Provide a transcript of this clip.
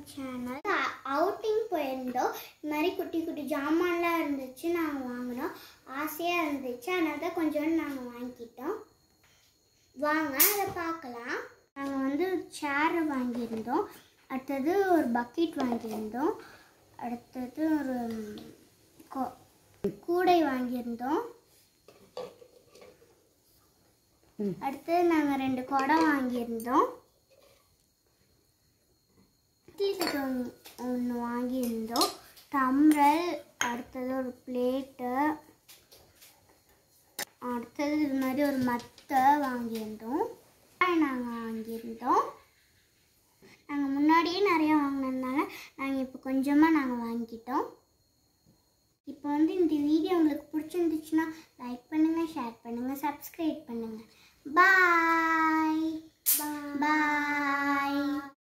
channel outing போயிருந்தோம் இது மாதிரி குட்டி குட்டி ஜாமான்லாம் இருந்துச்சு நாங்கள் வாங்கினோம் ஆசையாக இருந்துச்சு அதனால தான் கொஞ்சோண்டு நாங்கள் வாங்கிக்கிட்டோம் வாங்க அதை பார்க்கலாம் நாங்கள் வந்து சேர் வாங்கியிருந்தோம் அடுத்தது ஒரு பக்கெட் வாங்கியிருந்தோம் அடுத்தது ஒரு கொ- கூடை வாங்கியிருந்தோம் அடுத்து நாங்கள் ரெண்டு குடம் வாங்கியிருந்தோம் டீஷர்ட் ஒன்று வாங்கியிருந்தோம் டம்ளர் அடுத்தது ஒரு பிளேட்டு அடுத்தது இது மாதிரி ஒரு மத்தை வாங்கியிருந்தோம் நாங்கள் வாங்கியிருந்தோம் நாங்கள் முன்னாடியே நிறைய வாங்கினதுனால நாங்கள் இப்போ கொஞ்சமாக நாங்கள் வாங்கிக்கிட்டோம் இப்போ வந்து இந்த வீடியோ உங்களுக்கு பிடிச்சிருந்துச்சுன்னா லைக் பண்ணுங்கள் ஷேர் பண்ணுங்கள் சப்ஸ்கிரைப் பண்ணுங்கள் பாய் பாய்